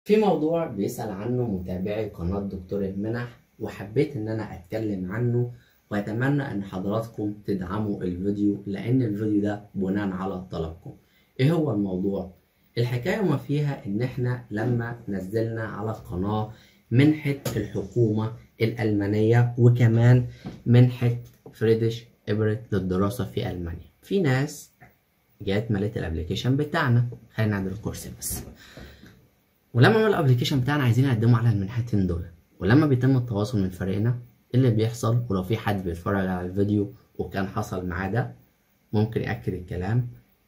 في موضوع بيسأل عنه متابعي قناة دكتور المنح وحبيت إن أنا أتكلم عنه وأتمنى إن حضراتكم تدعموا الفيديو لأن الفيديو ده بناء على طلبكم. إيه هو الموضوع؟ الحكاية وما فيها إن إحنا لما نزلنا على القناة منحة الحكومة الألمانية وكمان منحة فريدش إبرت للدراسة في ألمانيا. في ناس جات ملت الابلكيشن بتاعنا خلينا نعمل الكورس بس. ولما عملوا الابلكيشن بتاعنا عايزين نقدمه على المنحتين دول ولما بيتم التواصل من فريقنا إيه اللي بيحصل ولو في حد بيتفرج على الفيديو وكان حصل معاه ده ممكن يأكد الكلام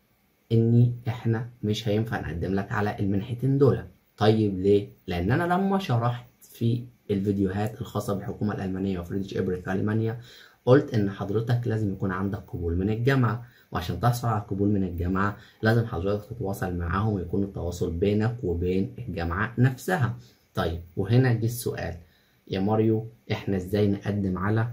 اني احنا مش هينفع نقدم لك على المنحتين دول طيب ليه لان انا لما شرحت في الفيديوهات الخاصة بالحكومة الألمانية وفريدريش إبرت في ألمانيا قلت إن حضرتك لازم يكون عندك قبول من الجامعة وعشان تحصل على قبول من الجامعة لازم حضرتك تتواصل معاهم ويكون التواصل بينك وبين الجامعة نفسها طيب وهنا جه السؤال يا ماريو احنا ازاي نقدم على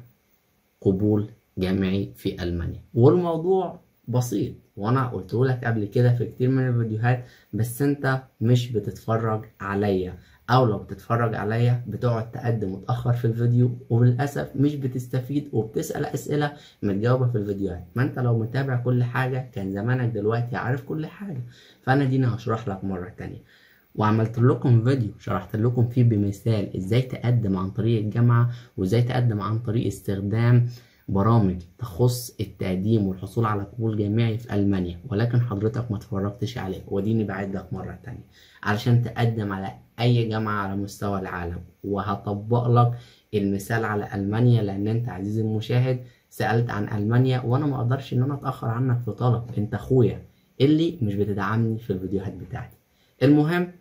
قبول جامعي في ألمانيا والموضوع بسيط وانا قلت لك قبل كده في كتير من الفيديوهات بس انت مش بتتفرج عليا او لو بتتفرج عليا بتقعد تقدم متاخر في الفيديو وللاسف مش بتستفيد وبتسال اسئله متجاوبه في الفيديوهات ما انت لو متابع كل حاجه كان زمانك دلوقتي عارف كل حاجه فانا ديني هشرح لك مره تانية وعملت لكم فيديو شرحت لكم فيه بمثال ازاي تقدم عن طريق الجامعه وازاي تقدم عن طريق استخدام برامج تخص التقديم والحصول على قبول جامعي في ألمانيا ولكن حضرتك ما اتفرجتش عليه وديني بعد لك مرة تانية علشان تقدم على أي جامعة على مستوى العالم وهطبق لك المثال على ألمانيا لأن أنت عزيزي المشاهد سألت عن ألمانيا وأنا ما أقدرش إن أنا أتأخر عنك في طلب أنت أخويا اللي مش بتدعمني في الفيديوهات بتاعتي المهم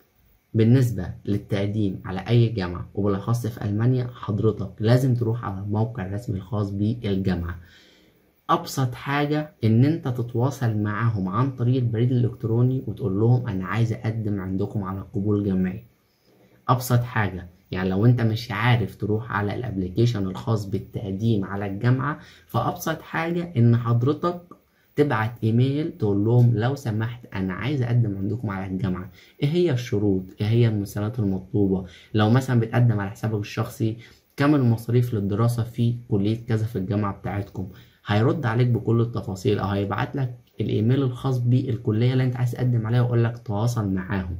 بالنسبة للتقديم على أي جامعة وبالأخص في ألمانيا حضرتك لازم تروح على الموقع الرسمي الخاص بالجامعة أبسط حاجة إن أنت تتواصل معاهم عن طريق البريد الإلكتروني وتقول لهم أنا عايز أقدم عندكم على قبول جامعي أبسط حاجة يعني لو انت مش عارف تروح على الابليكيشن الخاص بالتقديم على الجامعة فأبسط حاجة إن حضرتك تبعت ايميل تقول لهم لو سمحت انا عايز اقدم عندكم على الجامعه ايه هي الشروط ايه هي المستندات المطلوبه لو مثلا بتقدم على حسابك الشخصي كم المصاريف للدراسه في كليه كذا في الجامعه بتاعتكم هيرد عليك بكل التفاصيل او هيبعت لك الايميل الخاص بالكليه اللي انت عايز تقدم عليها ويقول لك تواصل معاهم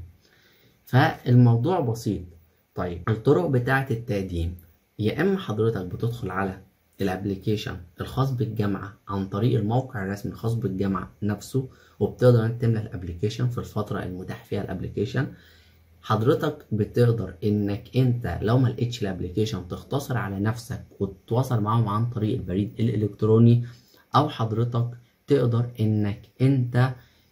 فالموضوع بسيط طيب الطرق بتاعه التقديم يا اما حضرتك بتدخل على الابليكيشن الخاص بالجامعة عن طريق الموقع الرسمي الخاص بالجامعة نفسه وبتقدر انت تملى الابليكيشن في الفترة المتاح فيها الابليكيشن حضرتك بتقدر انك انت لو ما لقيتش الابليكيشن تختصر على نفسك وتتواصل معاهم عن طريق البريد الالكتروني او حضرتك تقدر انك انت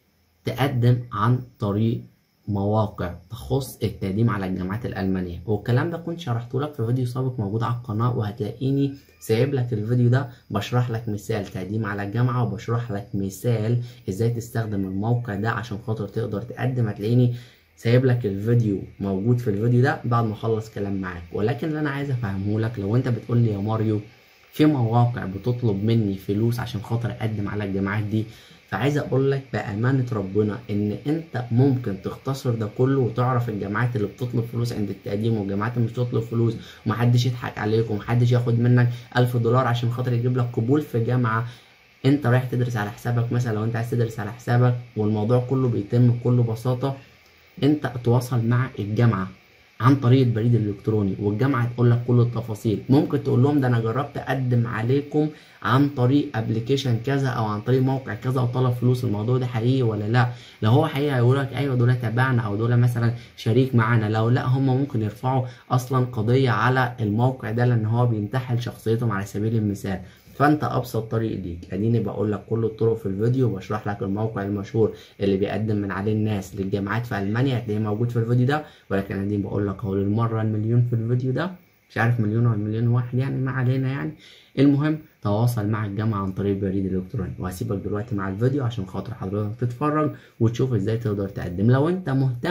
تقدم عن طريق مواقع تخص التقديم على الجامعات الألمانية والكلام ده كنت شرحته لك في فيديو سابق موجود على القناة وهتلاقيني سايب لك الفيديو ده بشرح لك مثال تقديم على الجامعة وبشرح لك مثال ازاي تستخدم الموقع ده عشان خاطر تقدر تقدم هتلاقيني سايب لك الفيديو موجود في الفيديو ده بعد ما اخلص كلام معاك ولكن اللي انا عايز افهمه لك لو انت بتقول لي يا ماريو في مواقع بتطلب مني فلوس عشان خاطر اقدم على الجامعات دي فعايز اقول لك بامانه ربنا ان انت ممكن تختصر ده كله وتعرف الجامعات اللي بتطلب فلوس عند التقديم والجامعات اللي مش بتطلب فلوس ومحدش يضحك عليك ومحدش ياخد منك ألف دولار عشان خاطر يجيب لك قبول في جامعه انت رايح تدرس على حسابك مثلا لو انت عايز تدرس على حسابك والموضوع كله بيتم بكل بساطه انت اتواصل مع الجامعه عن طريق البريد الالكتروني والجامعه تقول لك كل التفاصيل ممكن تقول لهم ده انا جربت اقدم عليكم عن طريق ابلكيشن كذا او عن طريق موقع كذا وطلب فلوس الموضوع ده حقيقي ولا لا لو هو حقيقي هيقول لك ايوه دول تبعنا او دول مثلا شريك معانا لو لا هم ممكن يرفعوا اصلا قضيه على الموقع ده لان هو بينتحل شخصيتهم على سبيل المثال فانت ابسط طريق ليك اديني بقول لك كل الطرق في الفيديو وبشرح لك الموقع المشهور اللي بيقدم من عليه الناس للجامعات في المانيا هتلاقيه موجود في الفيديو ده ولكن اديني بقول لك اهو للمره المليون في الفيديو ده مش عارف مليون ولا مليون واحد يعني ما علينا يعني المهم تواصل مع الجامعة عن طريق البريد الإلكتروني وهسيبك دلوقتي مع الفيديو عشان خاطر حضرتك تتفرج وتشوف ازاي تقدر تقدم لو انت مهتم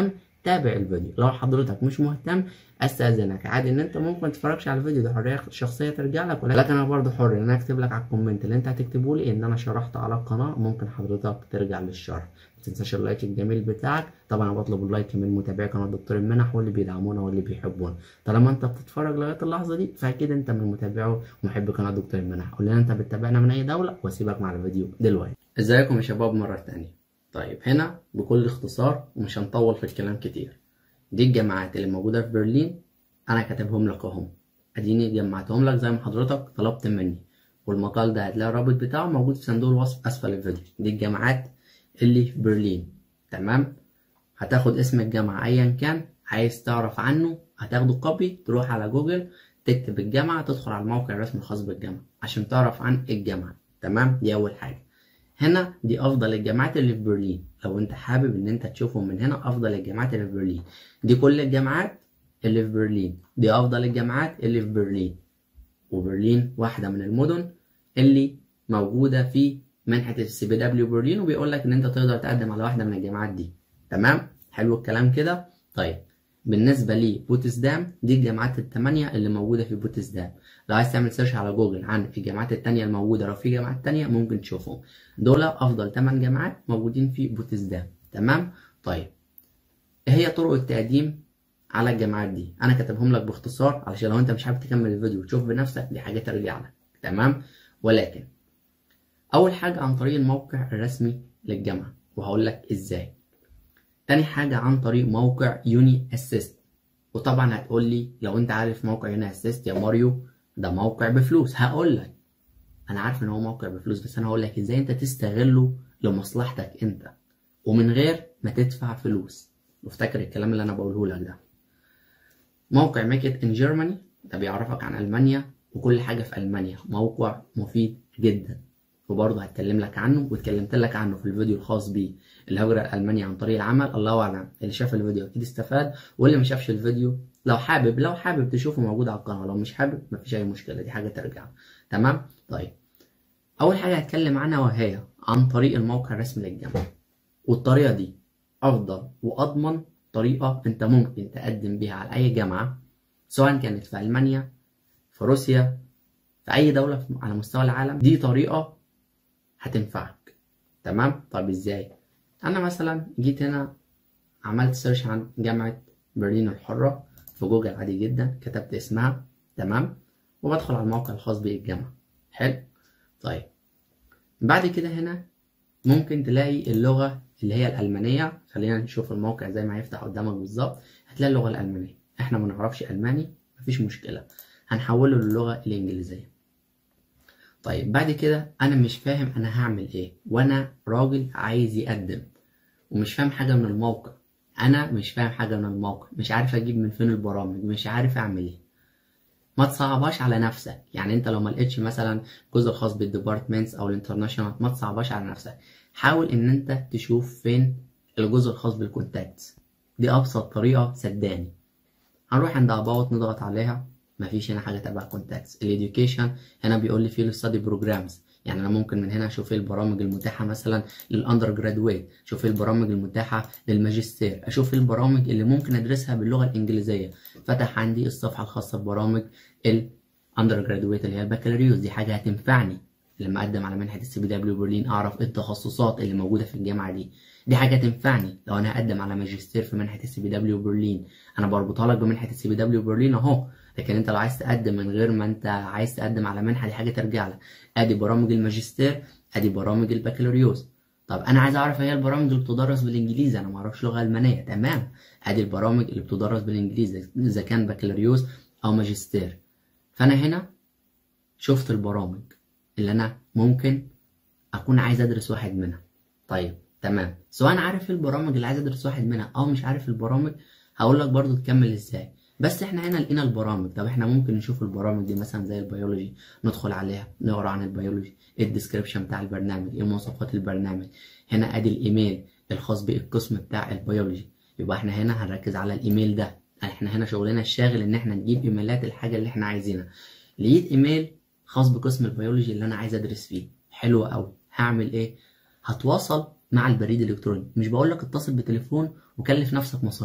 تابع الفيديو لو حضرتك مش مهتم استاذنك عادي ان انت ممكن تتفرجش على الفيديو ده حريه شخصيه ترجع لك لكن انا برضو حر ان انا اكتب لك على الكومنت اللي انت هتكتبه لي ان انا شرحت على القناه ممكن حضرتك ترجع للشرح ما تنساش اللايك الجميل بتاعك طبعا انا بطلب اللايك من متابعي قناه دكتور المنح واللي بيدعمونا واللي بيحبونا طالما انت بتتفرج لغايه اللحظه دي فاكيد انت من متابعي ومحب قناه دكتور المنح قول لنا انت بتتابعنا من اي دوله واسيبك مع الفيديو دلوقتي ازيكم يا شباب مره تانية طيب هنا بكل اختصار ومش هنطول في الكلام كتير دي الجامعات اللي موجوده في برلين انا كاتبهم لك اهم اديني جمعتهم لك زي ما حضرتك طلبت مني والمقال ده هتلاقي الرابط بتاعه موجود في صندوق الوصف اسفل الفيديو دي الجامعات اللي في برلين تمام هتاخد اسم الجامعة ايا كان عايز تعرف عنه هتاخده كوبي تروح على جوجل تكتب الجامعة تدخل على الموقع الرسمي الخاص بالجامعة عشان تعرف عن الجامعة تمام دي اول حاجة هنا دي افضل الجامعات اللي في برلين لو انت حابب ان انت تشوفهم من هنا افضل الجامعات اللي في برلين دي كل الجامعات اللي في برلين دي افضل الجامعات اللي في برلين وبرلين واحدة من المدن اللي موجودة في منحة السي بي دبليو برلين وبيقول لك ان انت تقدر تقدم على واحدة من الجامعات دي تمام حلو الكلام كده طيب بالنسبة لي بوتسدام دي الجامعات الثمانية اللي موجودة في بوتسدام لو عايز تعمل سيرش على جوجل عن الجامعات التانية الموجودة لو في جامعات تانية ممكن تشوفهم دول أفضل 8 جامعات موجودين في بوتسدام تمام طيب ايه هي طرق التقديم على الجامعات دي انا كاتبهم لك باختصار علشان لو انت مش حابب تكمل الفيديو وتشوف بنفسك دي حاجه ترجع لك تمام ولكن اول حاجه عن طريق الموقع الرسمي للجامعه وهقول لك ازاي تاني حاجه عن طريق موقع يوني اسيست وطبعا هتقول لي لو انت عارف موقع يوني اسيست يا ماريو ده موقع بفلوس هقول لك انا عارف ان هو موقع بفلوس بس انا هقول لك ازاي انت تستغله لمصلحتك انت ومن غير ما تدفع فلوس وافتكر الكلام اللي انا بقوله لك ده موقع ميك ات ان جيرماني ده بيعرفك عن المانيا وكل حاجه في المانيا موقع مفيد جدا وبرضه هتكلم لك عنه واتكلمت لك عنه في الفيديو الخاص بيه الهجرة لألمانيا عن طريق العمل الله أعلم اللي شاف الفيديو أكيد استفاد واللي ما شافش الفيديو لو حابب لو حابب تشوفه موجود على القناة لو مش حابب مفيش أي مشكلة دي حاجة ترجع تمام طيب أول حاجة هتكلم عنها وهي عن طريق الموقع الرسمي للجامعة والطريقة دي أفضل وأضمن طريقة أنت ممكن تقدم بيها على أي جامعة سواء كانت في ألمانيا في روسيا في أي دولة على مستوى العالم دي طريقة هتنفعك تمام طب إزاي أنا مثلا جيت هنا عملت سيرش عن جامعة برلين الحرة في جوجل عادي جدا كتبت اسمها تمام وبدخل على الموقع الخاص بالجامعة حلو طيب بعد كده هنا ممكن تلاقي اللغة اللي هي الألمانية خلينا نشوف الموقع زي ما هيفتح قدامك بالظبط هتلاقي اللغة الألمانية احنا ما نعرفش ألماني مفيش مشكلة هنحوله للغة الإنجليزية طيب بعد كده أنا مش فاهم أنا هعمل إيه وأنا راجل عايز يقدم ومش فاهم حاجة من الموقع أنا مش فاهم حاجة من الموقع مش عارف أجيب من فين البرامج مش عارف أعمل إيه ما تصعبهاش على نفسك يعني انت لو ما لقيتش مثلا الجزء الخاص بالديبارتمنتس او الانترناشونال ما تصعبهاش على نفسك حاول ان انت تشوف فين الجزء الخاص بالكونتاكتس دي ابسط طريقه صدقني هنروح عند اباوت نضغط عليها مفيش هنا حاجه تبع كونتاكتس الاديوكيشن هنا بيقول لي فيه الستادي بروجرامز يعني انا ممكن من هنا اشوف ايه البرامج المتاحه مثلا للاندر جرادويت اشوف ايه البرامج المتاحه للماجستير اشوف ايه البرامج اللي ممكن ادرسها باللغه الانجليزيه فتح عندي الصفحه الخاصه ببرامج الاندر جرادويت اللي هي البكالوريوس دي حاجه هتنفعني لما اقدم على منحه السي بي دبليو برلين اعرف ايه التخصصات اللي موجوده في الجامعه دي دي حاجه تنفعني لو انا هقدم على ماجستير في منحه السي بي دبليو برلين انا بربطها لك بمنحه السي بي دبليو برلين اهو لكن انت لو عايز تقدم من غير ما انت عايز تقدم على منحه دي حاجه ترجع لك ادي برامج الماجستير ادي برامج البكالوريوس طب انا عايز اعرف ايه البرامج اللي بتدرس بالانجليزي انا ما اعرفش لغه المانيه تمام ادي البرامج اللي بتدرس بالانجليزي اذا كان بكالوريوس او ماجستير فانا هنا شفت البرامج اللي انا ممكن اكون عايز ادرس واحد منها طيب تمام سواء عارف البرامج اللي عايز ادرس واحد منها او مش عارف البرامج هقول لك برضو تكمل ازاي بس احنا هنا لقينا البرامج طب احنا ممكن نشوف البرامج دي مثلا زي البيولوجي ندخل عليها نقرا عن البيولوجي ايه الديسكريبشن بتاع البرنامج ايه مواصفات البرنامج هنا ادي الايميل الخاص بالقسم بتاع البيولوجي يبقى احنا هنا هنركز على الايميل ده احنا هنا شغلنا الشاغل ان احنا نجيب ايميلات الحاجه اللي احنا عايزينها لقيت ايميل خاص بقسم البيولوجي اللي انا عايز ادرس فيه حلو قوي هعمل ايه هتواصل مع البريد الالكتروني مش بقول لك اتصل بتليفون وكلف نفسك مصاريف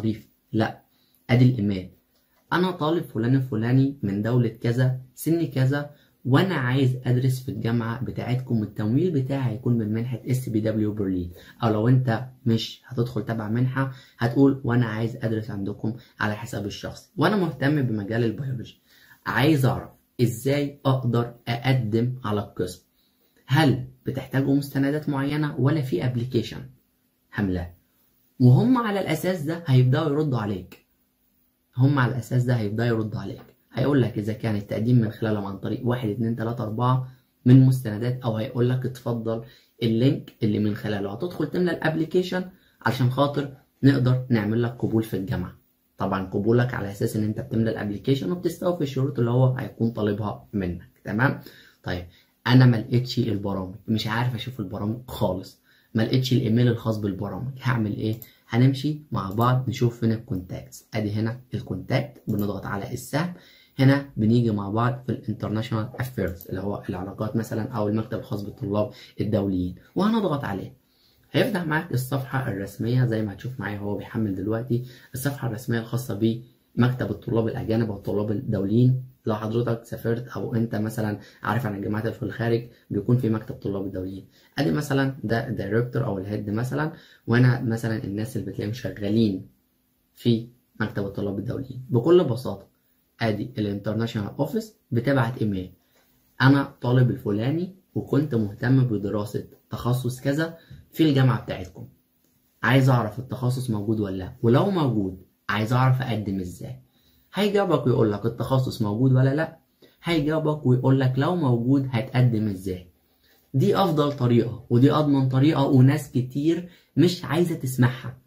لا ادي الايميل انا طالب فلان الفلاني من دولة كذا سن كذا وانا عايز ادرس في الجامعه بتاعتكم التمويل بتاعي هيكون من منحه اس بي دبليو برلين او لو انت مش هتدخل تبع منحه هتقول وانا عايز ادرس عندكم على حساب الشخصي وانا مهتم بمجال البيولوجي عايز اعرف ازاي اقدر اقدم على القسم هل بتحتاجوا مستندات معينه ولا في ابلكيشن هملاه وهم على الاساس ده هيبداوا يردوا عليك هم على الاساس ده هيبداوا يردوا عليك هيقول لك اذا كان التقديم من خلالهم عن طريق واحد اتنين تلاتة اربعة من مستندات او هيقول لك اتفضل اللينك اللي من خلاله هتدخل تملى الابلكيشن عشان خاطر نقدر نعمل لك قبول في الجامعه طبعا قبولك على اساس ان انت بتملى الابلكيشن وبتستوفي الشروط اللي هو هيكون طالبها منك تمام طيب انا ما لقيتش البرامج مش عارف اشوف البرامج خالص ما لقيتش الايميل الخاص بالبرامج هعمل ايه هنمشي مع بعض نشوف فين الكونتاكتس ادي هنا الكونتاكت بنضغط على السهم هنا بنيجي مع بعض في الانترناشونال افيرز اللي هو العلاقات مثلا او المكتب الخاص بالطلاب الدوليين وهنضغط عليه هيفتح معاك الصفحة الرسمية زي ما هتشوف معايا هو بيحمل دلوقتي الصفحة الرسمية الخاصة بمكتب الطلاب الأجانب أو الطلاب الدوليين لو حضرتك سافرت أو أنت مثلا عارف عن الجامعات اللي في الخارج بيكون في مكتب طلاب الدوليين أدي مثلا ده الدايركتور أو الهيد مثلا وهنا مثلا الناس اللي بتلاقيهم شغالين في مكتب الطلاب الدوليين بكل بساطة ادي الانترناشونال اوفيس بتبعت ايميل انا طالب الفلاني وكنت مهتم بدراسة تخصص كذا في الجامعة بتاعتكم عايز اعرف التخصص موجود ولا لا ولو موجود عايز اعرف اقدم ازاي هيجاوبك ويقول لك التخصص موجود ولا لا هيجاوبك ويقول لك لو موجود هتقدم ازاي دي افضل طريقة ودي اضمن طريقة وناس كتير مش عايزة تسمعها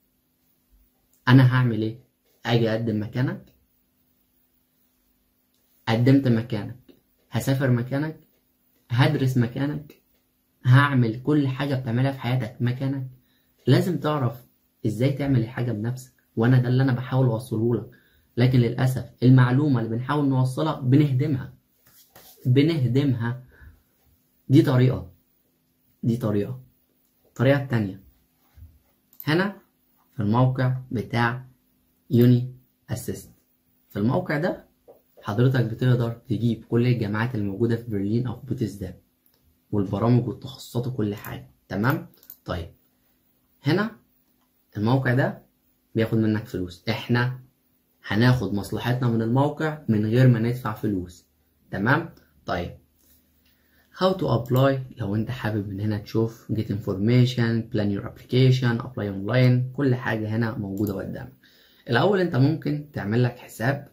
انا هعمل ايه اجي اقدم مكانك قدمت مكانك هسافر مكانك هدرس مكانك هعمل كل حاجة بتعملها في حياتك مكانك لازم تعرف ازاي تعمل الحاجة بنفسك وانا ده اللي انا بحاول اوصله لك لكن للأسف المعلومة اللي بنحاول نوصلها بنهدمها بنهدمها دي طريقة دي طريقة الطريقة التانية هنا في الموقع بتاع يوني اسيست في الموقع ده حضرتك بتقدر تجيب كل الجامعات الموجودة في برلين أو في بوتسدام والبرامج والتخصصات وكل حاجة تمام طيب هنا الموقع ده بياخد منك فلوس احنا هناخد مصلحتنا من الموقع من غير ما ندفع فلوس تمام طيب how to apply لو انت حابب من هنا تشوف get information plan your application apply online كل حاجة هنا موجودة قدامك الأول انت ممكن تعمل لك حساب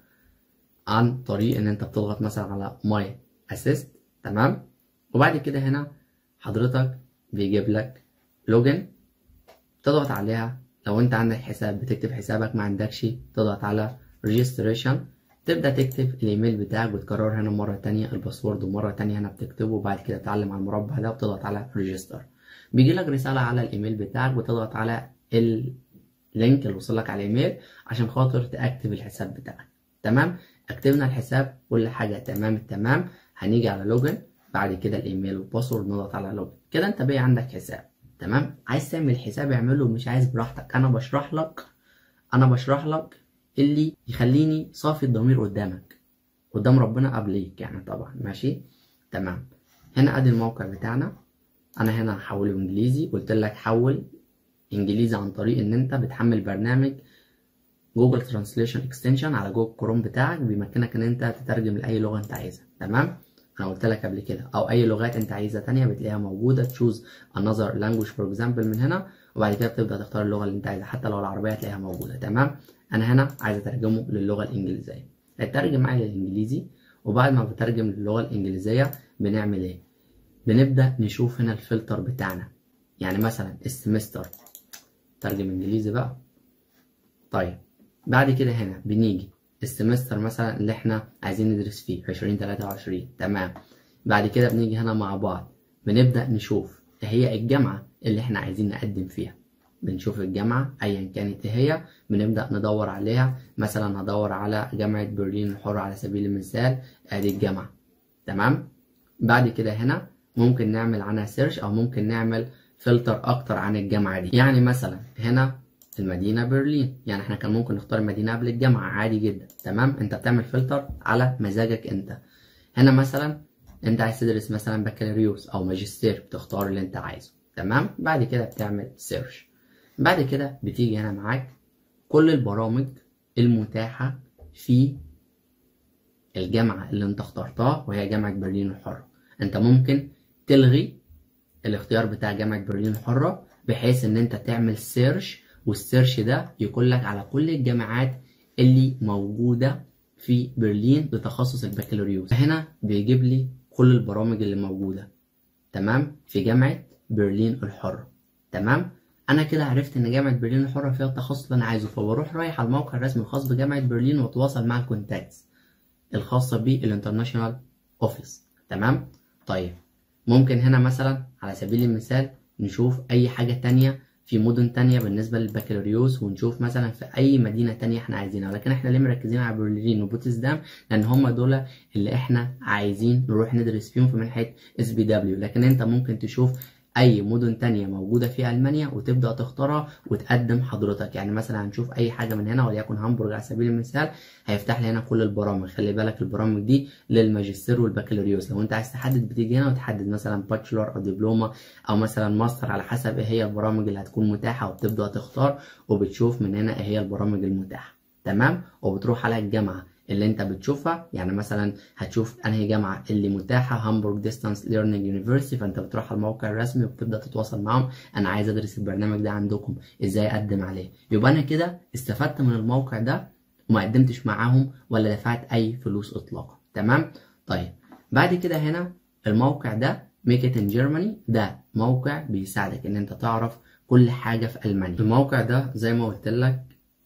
عن طريق ان انت بتضغط مثلا على ماي اسيست تمام وبعد كده هنا حضرتك بيجيب لك لوجن تضغط عليها لو انت عندك حساب بتكتب حسابك ما عندكش تضغط على ريجستريشن تبدا تكتب الايميل بتاعك بتكرر هنا مره تانية الباسورد ومره تانية هنا بتكتبه وبعد كده تعلم على المربع ده وتضغط على ريجستر بيجي لك رساله على الايميل بتاعك بتضغط على اللينك اللي وصل لك على الايميل عشان خاطر تاكتب الحساب بتاعك تمام اكتبنا الحساب كل حاجه تمام التمام هنيجي على لوجن بعد كده الايميل والباسورد نضغط على لوجن كده انت بقى عندك حساب تمام عايز تعمل حساب اعمله مش عايز براحتك انا بشرح لك انا بشرح لك اللي يخليني صافي الضمير قدامك قدام ربنا قبليك يعني طبعا ماشي تمام هنا ادي الموقع بتاعنا انا هنا هحوله انجليزي قلت لك حول انجليزي عن طريق ان انت بتحمل برنامج جوجل ترانسليشن اكستنشن على جوجل كروم بتاعك بيمكنك ان انت تترجم لاي لغه انت عايزها تمام انا قلت لك قبل كده او اي لغات انت عايزها تانية بتلاقيها موجوده تشوز another language for example من هنا وبعد كده بتبدا تختار اللغه اللي انت عايزها حتى لو العربيه هتلاقيها موجوده تمام انا هنا عايز اترجمه للغه الانجليزيه هترجم معايا للانجليزي وبعد ما بترجم للغه الانجليزيه بنعمل ايه بنبدا نشوف هنا الفلتر بتاعنا يعني مثلا السمستر ترجم انجليزي بقى طيب بعد كده هنا بنيجي السمستر مثلا اللي احنا عايزين ندرس فيه 2023 تمام بعد كده بنيجي هنا مع بعض بنبدأ نشوف ايه هي الجامعة اللي احنا عايزين نقدم فيها بنشوف الجامعة أيا كانت إيه هي بنبدأ ندور عليها مثلا هدور على جامعة برلين الحرة على سبيل المثال ادي الجامعة تمام بعد كده هنا ممكن نعمل عنها سيرش أو ممكن نعمل فلتر أكتر عن الجامعة دي يعني مثلا هنا المدينة برلين يعني احنا كان ممكن نختار المدينة قبل الجامعة عادي جدا تمام انت بتعمل فلتر على مزاجك انت هنا مثلا انت عايز تدرس مثلا بكالوريوس او ماجستير بتختار اللي انت عايزه تمام بعد كده بتعمل سيرش بعد كده بتيجي هنا معاك كل البرامج المتاحة في الجامعة اللي انت اخترتها وهي جامعة برلين الحرة انت ممكن تلغي الاختيار بتاع جامعة برلين الحرة بحيث ان انت تعمل سيرش والسيرش ده يكون لك على كل الجامعات اللي موجودة في برلين لتخصص البكالوريوس هنا بيجيب لي كل البرامج اللي موجودة تمام في جامعة برلين الحرة تمام انا كده عرفت ان جامعة برلين الحرة فيها التخصص اللي انا عايزه فبروح رايح على الموقع الرسمي الخاص بجامعة برلين واتواصل مع الكونتاكتس الخاصة بالانترناشونال اوفيس تمام طيب ممكن هنا مثلا على سبيل المثال نشوف اي حاجة تانية في مدن تانية بالنسبة للبكالوريوس ونشوف مثلا في أي مدينة تانية احنا عايزينها لكن احنا ليه مركزين على برلين وبوتسدام لأن هما دول اللي احنا عايزين نروح ندرس فيهم في منحة اس بي دبليو لكن انت ممكن تشوف اي مدن تانية موجودة في المانيا وتبدأ تختارها وتقدم حضرتك يعني مثلا هنشوف اي حاجة من هنا وليكن هامبورج على سبيل المثال هيفتح لي هنا كل البرامج خلي بالك البرامج دي للماجستير والبكالوريوس لو انت عايز تحدد بتيجي هنا وتحدد مثلا باتشلر او دبلومة او مثلا ماستر على حسب ايه هي البرامج اللي هتكون متاحة وبتبدأ تختار وبتشوف من هنا ايه هي البرامج المتاحة تمام وبتروح على الجامعة اللي انت بتشوفها يعني مثلا هتشوف انهي جامعه اللي متاحه هامبورج ديستانس ليرنينج يونيفرسيتي فانت بتروح على الموقع الرسمي وبتبدا تتواصل معاهم انا عايز ادرس البرنامج ده عندكم ازاي اقدم عليه يبقى انا كده استفدت من الموقع ده وما قدمتش معاهم ولا دفعت اي فلوس اطلاقا تمام طيب بعد كده هنا الموقع ده ميك ات ان جيرماني ده موقع بيساعدك ان انت تعرف كل حاجه في المانيا الموقع ده زي ما قلت لك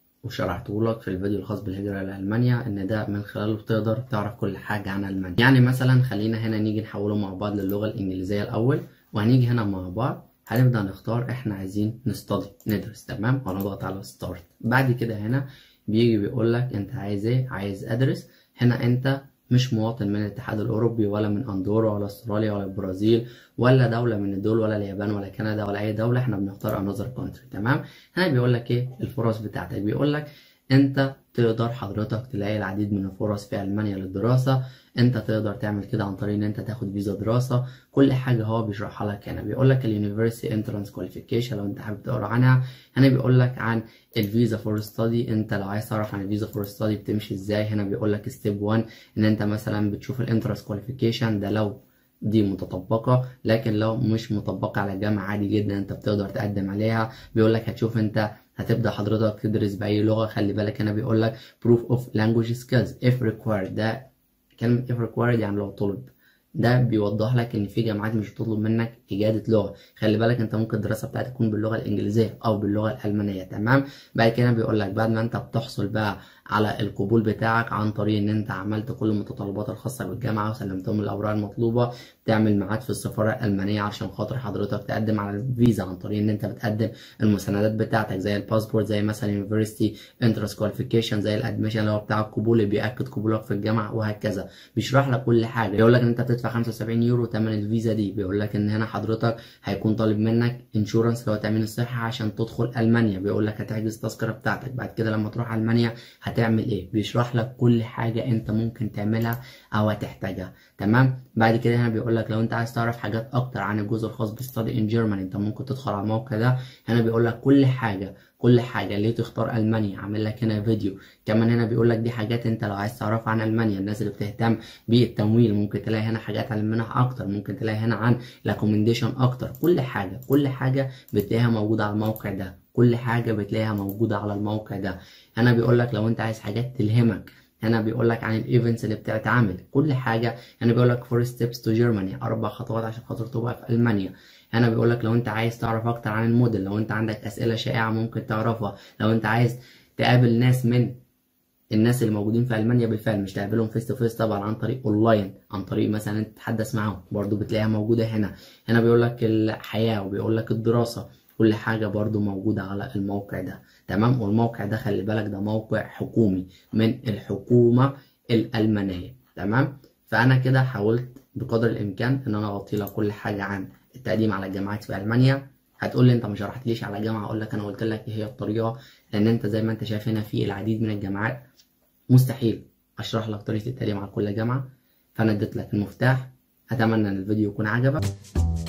وشرحته لك في الفيديو الخاص بالهجرة لألمانيا إن ده من خلاله بتقدر تعرف كل حاجة عن ألمانيا يعني مثلا خلينا هنا نيجي نحوله مع بعض للغة الإنجليزية الأول وهنيجي هنا مع بعض هنبدأ نختار إحنا عايزين نستدي ندرس تمام ونضغط على ستارت بعد كده هنا بيجي بيقول لك أنت عايز إيه عايز أدرس هنا أنت مش مواطن من الاتحاد الأوروبي ولا من أندورا ولا أستراليا ولا البرازيل ولا دولة من الدول ولا اليابان ولا كندا ولا أي دولة إحنا بنختار another country تمام هنا بيقول لك إيه الفرص بتاعتك بيقول لك أنت تقدر حضرتك تلاقي العديد من الفرص في ألمانيا للدراسة انت تقدر تعمل كده عن طريق ان انت تاخد فيزا دراسة كل حاجة هو بيشرحها لك هنا بيقول لك اليونيفرسيتي انترانس كواليفيكيشن لو انت حابب تقرا عنها هنا بيقول لك عن الفيزا فور ستادي انت لو عايز تعرف عن الفيزا فور ستادي بتمشي ازاي هنا بيقول لك ستيب 1 ان انت مثلا بتشوف الانترانس كواليفيكيشن ده لو دي متطبقة لكن لو مش مطبقة على جامعة عادي جدا انت بتقدر تقدم عليها بيقول لك هتشوف انت هتبدأ حضرتك تدرس بأي لغة خلي بالك هنا بيقول لك proof of language skills if required ده كلمة if required يعني لو طلب ده بيوضح لك ان في جامعات مش بتطلب منك اجاده لغه خلي بالك انت ممكن الدراسه بتاعتك تكون باللغه الانجليزيه او باللغه الالمانيه تمام بعد كده بيقول لك بعد ما انت بتحصل بقى على القبول بتاعك عن طريق ان انت عملت كل المتطلبات الخاصه بالجامعه وسلمتهم الاوراق المطلوبه تعمل ميعاد في السفاره الالمانيه عشان خاطر حضرتك تقدم على الفيزا عن طريق ان انت بتقدم المساندات بتاعتك زي الباسبورت زي مثلا يونيفرسيتي انترست كواليفيكيشن زي الادميشن اللي هو بتاع القبول اللي بياكد قبولك في الجامعه وهكذا بيشرح لك كل حاجه بيقول لك ان انت بتدفع 75 يورو ثمن الفيزا دي بيقول لك ان هنا حضرتك هيكون طالب منك انشورنس اللي هو تامين الصحه عشان تدخل المانيا بيقول لك هتحجز التذكره بتاعتك بعد كده لما تروح المانيا هتعمل ايه بيشرح لك كل حاجه انت ممكن تعملها او هتحتاجها تمام بعد كده هنا بيقول لك لو انت عايز تعرف حاجات اكتر عن الجزء الخاص بستادي ان جيرمان انت ممكن تدخل على الموقع ده هنا بيقول لك كل حاجه كل حاجة ليه تختار ألمانيا عامل لك هنا فيديو كمان هنا بيقول لك دي حاجات انت لو عايز تعرف عن ألمانيا الناس اللي بتهتم بالتمويل ممكن تلاقي هنا حاجات عن المنح أكتر ممكن تلاقي هنا عن الاكومنديشن أكتر كل حاجة كل حاجة بتلاقيها موجودة على الموقع ده كل حاجة بتلاقيها موجودة على الموقع ده هنا بيقول لك لو انت عايز حاجات تلهمك هنا بيقول لك عن الايفنتس اللي بتتعمل كل حاجه هنا بيقول لك فور ستيبس تو جيرماني اربع خطوات عشان خاطر تبقى في المانيا هنا بيقول لك لو انت عايز تعرف اكتر عن الموديل لو انت عندك اسئله شائعه ممكن تعرفها لو انت عايز تقابل ناس من الناس اللي موجودين في المانيا بالفعل مش تقابلهم فيس تو فيس طبعا عن طريق اونلاين عن طريق مثلا انت تتحدث معاهم برضو بتلاقيها موجوده هنا هنا بيقول لك الحياه وبيقول لك الدراسه كل حاجة برضو موجودة على الموقع ده تمام والموقع ده خلي بالك ده موقع حكومي من الحكومة الألمانية تمام فأنا كده حاولت بقدر الإمكان إن أنا أغطي لك كل حاجة عن التقديم على الجامعات في ألمانيا هتقول لي انت ما شرحتليش على جامعه اقول لك انا قلت لك ايه هي الطريقه لان انت زي ما انت شايف هنا في العديد من الجامعات مستحيل اشرح لك طريقه التعليم على كل جامعه فانا اديت لك المفتاح اتمنى ان الفيديو يكون عجبك